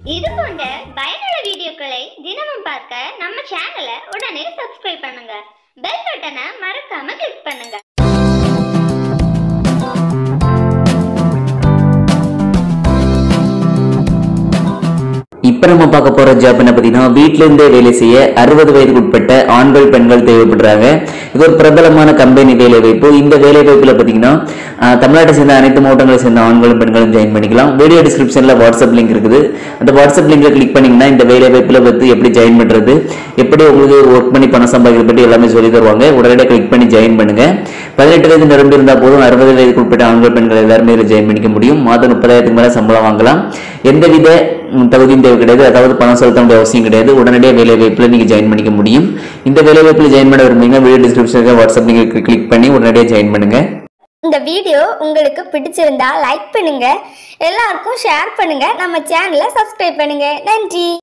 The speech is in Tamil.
இது போன்ற பயனுள்ள வீடியோக்களை தினமும் பார்க்க நம்ம சேனலை உடனே சப்ஸ்கிரைப் பண்ணுங்க பெல் பட்டனை மறக்காம கிளிக் பண்ணுங்க இப்போ நம்ம பார்க்க போற ஜாப் என்ன பார்த்தீங்கன்னா வீட்ல இருந்தே வேலை செய்ய அறுபது வயதுக்கு உட்பட்ட ஆண்கள் பெண்கள் தேவைப்படுறாங்க இது ஒரு பிரபலமான கம்பெனி வேலை வாய்ப்பு இந்த வேலை வாய்ப்புல பார்த்தீங்கன்னா ஆஹ், தமிழ்நாட்டை சேர்ந்த அனைத்து மாவட்டங்களை சேர்ந்த ஆண்களும் பெண்களும் ஜாயின் பண்ணிக்கலாம் வீடியோ டிஸ்கிரிப்ஷன்ல வாட்ஸ்அப் லிங்க் இருக்குது அந்த வாட்ஸ்அப் லிங்க்ல கிளிக் பண்ணீங்கன்னா இந்த வேலை வாய்ப்புல வந்து எப்படி ஜாயின் பண்றது எப்படி உங்களுக்கு ஒர்க் பண்ணி பணம் சம்பாதிக்கிறது பற்றி எல்லாமே சொல்லி தருவாங்க உடனடியாக கிளிக் பண்ணி ஜாயின் பண்ணுங்க பதினெட்டு வயது நிரம்பி இருந்தால் போதும் அறுபது வயதுக்கு உட்பட்ட ஆண்கள் பெண்கள் எல்லாருமே இதில் ஜாயின் பண்ணிக்க முடியும் மாதம் முப்பதாயிரத்துக்கு மேலே சம்பளம் வாங்கலாம் எந்தவித ம், தகுதியும் தேவை கிடையாது அதாவது பணம் செலுத்த வேண்டிய அவசியம் கிடையாது உடனடியாக வேலை வாய்ப்பில் நீங்கள் ஜாயின் பண்ணிக்க முடியும் இந்த வேலை வாய்ப்பில் ஜாயின் பண்ண விரும்புறீங்க வீடியோ டிஸ்கிரிப்ஷனுக்கு வாட்ஸ்அப் நீங்கள் கிளிக் பண்ணி உடனடியாக ஜாயின் பண்ணுங்க இந்த வீடியோ உங்களுக்கு பிடிச்சிருந்தா லைக் பண்ணுங்க எல்லாருக்கும் ஷேர் பண்ணுங்க நம்ம சேனலை சப்ஸ்கிரைப் பண்ணுங்க நன்றி